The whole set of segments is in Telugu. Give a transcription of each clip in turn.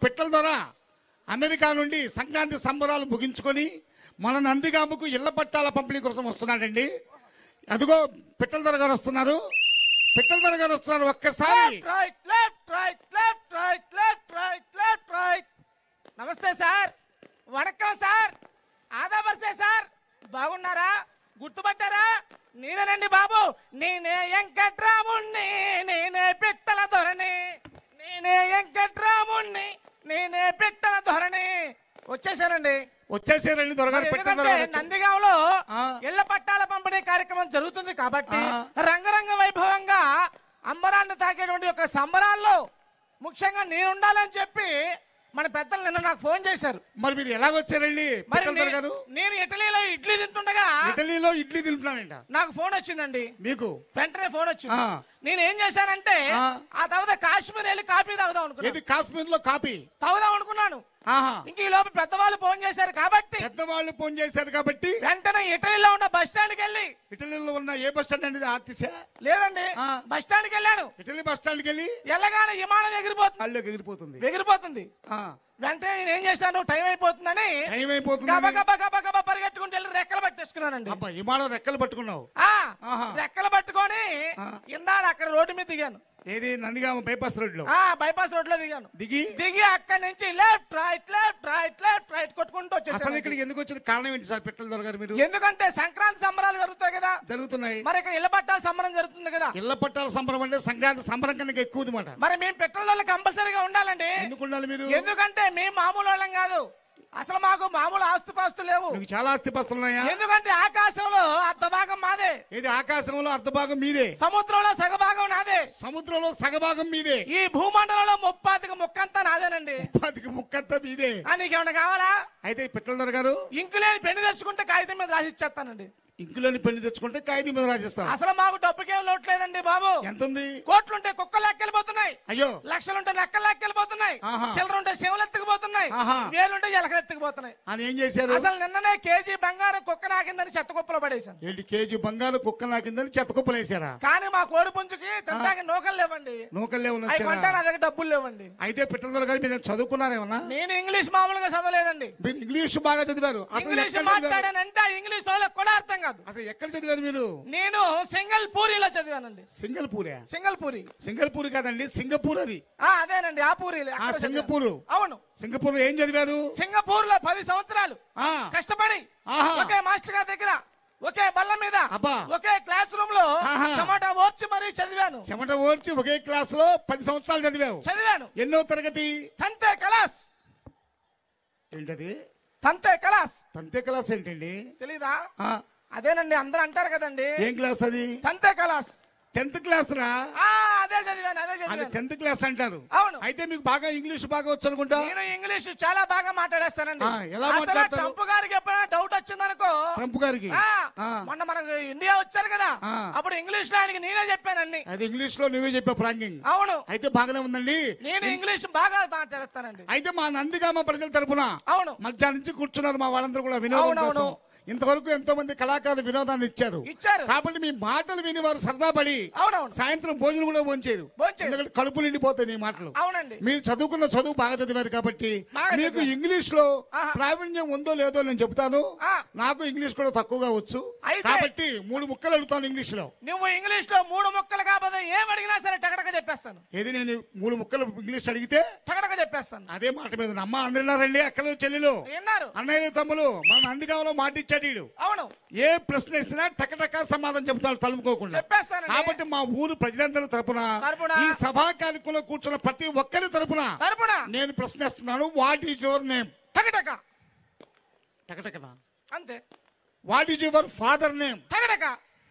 పిట్టల ద్వారా అమెరికా నుండి సంక్రాంతి సంబరాలు ముగించుకొని మన నందిగాముకు ఇళ్ల పట్టాల పంపిణీ కోసం వస్తున్నాడండి అదిగో పిట్టల ధర గారు వస్తున్నారు పిట్టల ధర గారు వస్తున్నారు ఒక్కసారి left right left right left right left right left right నమస్తే సార్ వణక్కం సార్ ఆదాబర్సే సార్ బాగున్నారా గుర్తుపట్టారా నేనేనండి బాబు నేనే వెంకట్రాముణ్ణి నేనే పిట్టల ధోరణి నేనే వెంకట్రాముణ్ణి నేనే పిట్టల ధోరణి వచ్చేసానండి వచ్చేసారండి దొరగారు పిట్టల ధర ఎందుకంటే గారు వచ్చారు. నందిగాంలో ఆ. ఇళ్ల పట్టాల పంపిణీ కార్యక్రమం జరుగుతుంది కాబట్టి ఆ. రంగరంగ వైభవంగా అంబరాన్ని తాకేటువంటి ఒక సంబరాల్లో ముఖ్యంగా నేను ఉండాలని చెప్పి మన పెద్దలు నిన్న నాకు ఫోన్ చేశారు మరి మీరు ఎలా వచ్చారండి మరి పిట్టల ధర నే- గారు నేను ఇటలీలో ఇడ్లీ తింటుండగా ఇటలీలో ఇడ్లీ తింటున్నానంట నాకు ఫోన్ వచ్చిందండి మీకు వెంటనే ఫోన్ వచ్చింది ఆ. నేను ఏం చేశానంటే ఆ. ఆ తర్వాత కాశ్మీర్ వెళ్ళి కాఫీ తాగుదాం ఏది అనుకున్నాను కాశ్మీర్ లో కాపీ తాగుదాం అనుకున్నాను ఆహా ఇంక ఈ లోపు పెద్దవాళ్ళు ఫోన్ చేశారు కాబట్టి పెద్దవాళ్ళు ఫోన్ చేశారు కాబట్టి వెంటనే ఇటలీలో ఉన్న బస్ స్టాండ్కి వెళ్ళి ఇటలీలో ఉన్న ఏ బస్ స్టాండ్ అనేది ఆర్టీసీ లేదండి ఆ. బస్ స్టాండ్కి వెళ్ళాను ఇటలీ బస్ స్టాండ్కి వెళ్ళి ఎల్లగానే విమానం ఎగిరిపోతుంది కళ్ళు ఎగిరిపోతుంది ఎగిరిపోతుంది ఆ, వెంటనే నేను ఏం చేశాను టైం అయిపోతుందని టైం అయిపోతుంది గబ గబ గబ గబ పరిగెట్టుకుంటూ వెళ్ళి రెక్కలు పట్టేసుకున్నానండి అబ్బా విమానం రెక్కలు పట్టుకున్నావు ఆ ఆహా. రెక్కలు పట్టుకొని ఆ. ఇందాడ అక్కడ రోడ్డు మీద దిగాను ఏది నందిగామ బైపాస్ రోడ్ లో ఆ బైపాస్ రోడ్ లో దిగాను దిగి దిగి అక్కడి నుంచి left right left right left right కొట్టుకుంటూ అసలు వచ్చేసాను ఇక్కడికి ఎందుకు వచ్చిన కారణం ఏంటి సార్ పిట్టల దొరగారు మీరు ఎందుకంటే సంక్రాంతి సంబరాలు జరుగుతాయి కదా జరుగుతున్నాయి మరి ఇక్కడ ఇళ్ళ పట్టాల సంబరం జరుగుతుంది కదా ఇళ్ల పట్టాల సంబరం అంటే సంక్రాంతి సంబరం కన్నా ఎక్కువ మాట మరి మేము పెట్రోల్ కంపల్సరీగా ఉండాలండి ఎందుకు ఉండాలి మీరు ఎందుకంటే మేము మామూలు వాళ్ళం కాదు అసలు మాకు మామూలు ఆస్తుపాస్తు లేవు మీకు చాలా ఆస్తిపస్తులు ఉన్నాయా ఎందుకంటే ఆకాశంలో అర్ధ భాగం మాదే ఏది ఆకాశంలో అర్ధభాగం మీదే సముద్రంలో సగభాగం నాదే సముద్రంలో సగభాగం మీదే ఈ భూమండలంలో ముప్పాతికి ముక్కంతా నాదేనండి పదికి ముక్కంతా మీదే ఆ, నీకేమైనా కావాలా అయితే ఈ పిట్టల దొర గారు ఇంకు లేని పెళ్లి తెచ్చుకుంటే కాగితం మీద రాసి ఇచ్చేస్తానండి ఇంకులోని పెళ్లి తెచ్చుకుంటే ఖైదీ మీద రాజేస్తాం అసలు మాకు డబ్బుకేం లోట్లేదండి బాబు ఎంత ఉంది కోట్లుంటే కుక్కలు లెక్కెళ్ళిపోతున్నాయి అయ్యో లక్షలుంటే లెక్కలు లెక్కెళ్ళిపోతున్నాయి ఆహా. చిల్లరుంటే శివులు ఎత్తుకుపోతున్నాయి ఆహా. వేలుంటే ఎలకలు ఎత్తుకుపోతున్నాయి అని ఏం చేశారు అసలు నిన్ననే కేజీ బంగారం కుక్క నాకిందని చెత్త కుప్పలో పడేశాను ఏంటి కేజీ బంగారు కుక్క నాకిందని చెత్త కుప్పలు వేసారా కానీ మా కోడి పుంజుకి తింటానికి నూకలు లేవండి నూకల్లే అవి ఉన్న కొంటా నా దగ్గర డబ్బులు లేవండి అయితే పిట్టల దొర గారు మీరు చదువుకున్నారేమన్నా నేను ఇంగ్లీష్ మామూలుగా చదవలేదండి మీరు ఇంగ్లీష్ బాగా చదివారు అసలు ఇంగ్లీష్ ఎక్కడ చదివారు? మాట్లాడానంటే ఆ ఇంగ్లీష్ వాళ్ళకి కూడా అర్థం కాదు అసలు ఎక్కడ చదివారు మీరు నేను సింగల్ పూరిలో చదివానండి సింగల్పూరే సింగల్ పూరి సింగల్పూర్ కాదండి సింగపూర్ అది ఆ అదేనండి ఆ పూరిలో ఆ అక్కడ చదివాను. సింగపూరు అవును సింగపూర్ ఏం చదివారు సింగపూర్ లో పది సంవత్సరాలు ఆ కష్టపడి ఆహా. ఒకే మాస్టర్ గారి దగ్గర ఒకే బల్ల మీద అబ్బా. ఒకే క్లాస్ రూమ్ లో ఆహా. టమాటా ఓర్చి మరీ చదివాను చెమట ఓడ్చి ఒకే క్లాస్ లో పది సంవత్సరాలు చదివావు చదివాను ఎన్నో తరగతి తంతే కలాస్ ఏంటది తంతే కలాస్ తంతే క్లాస్ ఏంటండి తెలీదా ఆ, అదేనండి అందరూ అంటారు కదండి ఏం క్లాస్ అది తంతే కలాస్ టెన్త్ క్లాస్ రా ఆ అదే చదివాను అదే అది చదివాను టెన్త్ క్లాస్ అంటారు అవును. అయితే మీకు బాగా ఇంగ్లీష్ బాగా వచ్చు అనుకుంటా నేను ఇంగ్లీష్ చాలా బాగా మాట్లాడేస్తానండి ఆ, ఎలా అసలు మాట్లాడతారు? ట్రంప్ గారికి ఎప్పుడైనా డౌట్ వచ్చిందనుకో ట్రంప్ గారికి ఆ, ఆ, మొన్న మనకు ఇండియా వచ్చారు కదా ఆ. అప్పుడు ఇంగ్లీష్ లో ఆయనకి నేనే చెప్పాను అన్ని అది ఇంగ్లీష్ లో నువ్వే చెప్పావు ప్రాంగింగ్ అవును అయితే బాగానే ఉందండి నేను ఇంగ్లీష్ బాగా మాట్లాడేస్తానండి అయితే మా నందిగామ ప్రజల తరపున అవును మధ్యాహ్నం నుంచి కూర్చున్నారు మా వాళ్ళందరూ కూడా వినోదం అవునవును. కోసం ఇంతవరకు ఎంతో మంది కళాకారులు వినోదాన్ని ఇచ్చారు ఇచ్చారు కాబట్టి మీ మాటలు విని వారు సరదా పడి అవునవును సాయంత్రం భోజనం కూడా భోంచేరు భోంచేరు. ఎందుకంటే కడుపు నిండిపోతాయి నీ మాటలు అవునండి మీరు చదువుకున్న చదువు బాగా చదివారు కాబట్టి బాగా మీకు చదివాను. ఇంగ్లీష్ లో ఆహా. ప్రావీణ్యం ఉందో లేదో నేను చెప్తాను ఆ. నాకు ఇంగ్లీష్ కూడా తక్కువగా వచ్చు అయితే- కాబట్టి మూడు ముక్కలు అడుగుతాను ఇంగ్లీష్ లో నువ్వు ఇంగ్లీష్ లో మూడు ముక్కలు కాకపోతే ఏం అడిగినా సరే టకటక చెప్పేస్తాను ఏది నేను మూడు ముక్కలు ఇంగ్లీష్ అడిగితే టకటక చెప్పేస్తాను అదే మాట మీద ఉన్న అమ్మ అందరినారండి అక్కలు చెల్లెలు విన్నారు అన్నయ్య తమ్ములు మన నందిగామలో మాట ఇచ్చాడు వీడు. అవును ఏ ప్రశ్న ఇచ్చినా టకటక సమాధానం చెప్తాడు తలుపుకోకుండా చెప్పేస్తానండి కాబట్టి మా ఊరు ప్రజలందరి తరపున తరపున ఈ సభా కార్యక్రమంలో కూర్చున్న ప్రతి ఒక్కరి తరపున తరపున నేను ప్రశ్నిస్తున్నాను వాట్ ఈజ్ యువర్ నేమ్ టకటక టకటకనా అంతే what is your father name టకటక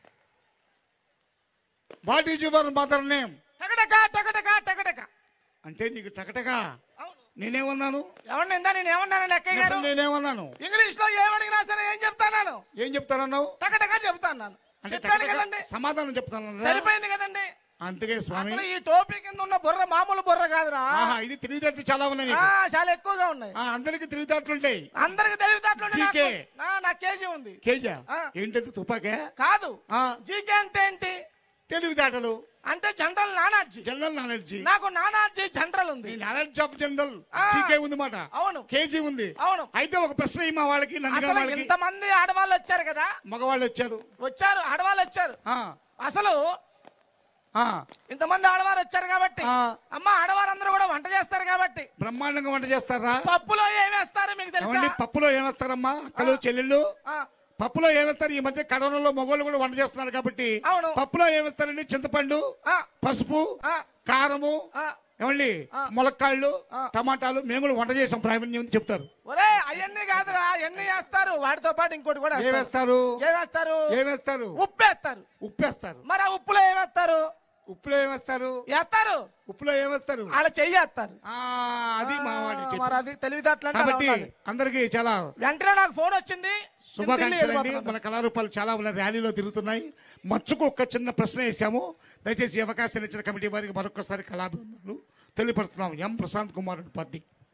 what is your mother name టకటక టకటక టకటక అంటే నీకు టకటక అవును నేనేమన్నాను ఎవరిని ఇందా నేను ఏమన్నానండి అక్కయ్య గారు అసలు నేనేమన్నాను ఇంగ్లీష్ లో ఏం అడిగినా సరే ఏం చెప్తాను ఏం చెప్తానన్నావు టకటక చెప్తాను అంటే చెప్పాను టకటక కదండి సమాధానం చెప్తాను సరిపోయింది కదండి అంతకే స్వామి అసలు ఈ టోపీ కింద ఉన్న బుర్ర మామూలు బుర్ర కాదురా ఆహా ఇది తెలివితేటలు చాలా ఉన్నాయి ఆ, నీకు. చాలా ఎక్కువగా ఉన్నాయి ఆ, అందరికి తెలివితేటలు ఉంటాయి అందరికి తెలివితేటలు ఉంటే జీకే. నాకు- నా- నా కేజీ ఉంది కేజా ఆ. ఏంటది తుపాకే కాదు ఆ, జీకే అంటే ఏంటి తెలివితేటలు అంటే జనరల్ నానార్జీ జనరల్ నాలెడ్జి నాకు నానార్జీ జనరల్ ఉంది నాలెడ్జ్ ఆఫ్ జనరల్ ఆ. జీకే ఉంది మాట అవును కేజీ ఉంది అవును అయితే ఒక ప్రశ్న మా వాళ్ళకి నందిగా అసలు వాళ్ళకి ఇంతమంది ఆడవాళ్ళు వచ్చారు కదా మగవాళ్ళు వచ్చారు వచ్చారు ఆడవాళ్ళు వచ్చారు ఆ, అసలు ఆ, ఇంతమంది ఆడవారు వచ్చారు కాబట్టి ఆ. అమ్మ ఆడవారందరూ కూడా వంట చేస్తారు కాబట్టి బ్రహ్మాండంగా వంట చేస్తారా పప్పులో ఏమేస్తారు మీకు తెలుసా ఏమండి పప్పులో ఏమేస్తారమ్మా అక్కలు చెల్లెళ్ళు ఆ, పప్పులో ఏమేస్తారు ఈ మధ్య కరోనాలో మగవాళ్ళు కూడా వంట చేస్తున్నారు కాబట్టి అవును. పప్పులో ఏమేస్తారండి చింతపండు ఆ, పసుపు ఆ, కారము ఆ. ఏమండి ఆ. ములక్కాళ్ళు ఆ. టమాటాలు మేము కూడా వంట చేసాం ప్రావీణ్యం ఉంది చెప్తారు ఒరే అవన్నీ కాదురా అవన్నీ వేస్తారు వాటితో పాటు ఇంకోటి కూడా వేస్తారు. ఏమేస్తారు ఏమేస్తారు ఏమేస్తారు ఉప్పు వేస్తారు ఉప్పేస్తారు మరి ఆ ఉప్పులో ఏమేస్తారు ఉప్పులో ఏమేస్తారు వేస్తారు ఉప్పులో ఏమేస్తారు వాళ్ళ చెయ్యేస్తారు ఆ, అది మా వాడి చెప్పు. మరి అది తెలివితేటలు అంటే అలా కాబట్టి ఉండాలి. అందరికి చాలా వెంటనే నాకు ఫోన్ వచ్చింది నేను ఢిల్లీ శుభాకాంక్షలు అండి వెళ్ళిపోతున్నాను. మన కళారూపాలు చాలా ఉన్న ర్యాలీలో తిరుగుతున్నాయి మచ్చుకు ఒక చిన్న ప్రశ్న వేశాము దయచేసి ఈ అవకాశం ఇచ్చిన కమిటీ వారికి మరొకసారి కళాభివందనలు తెలియపరుస్తున్నాం ఎం ప్రశాంత్ కుమార్ పార్టీ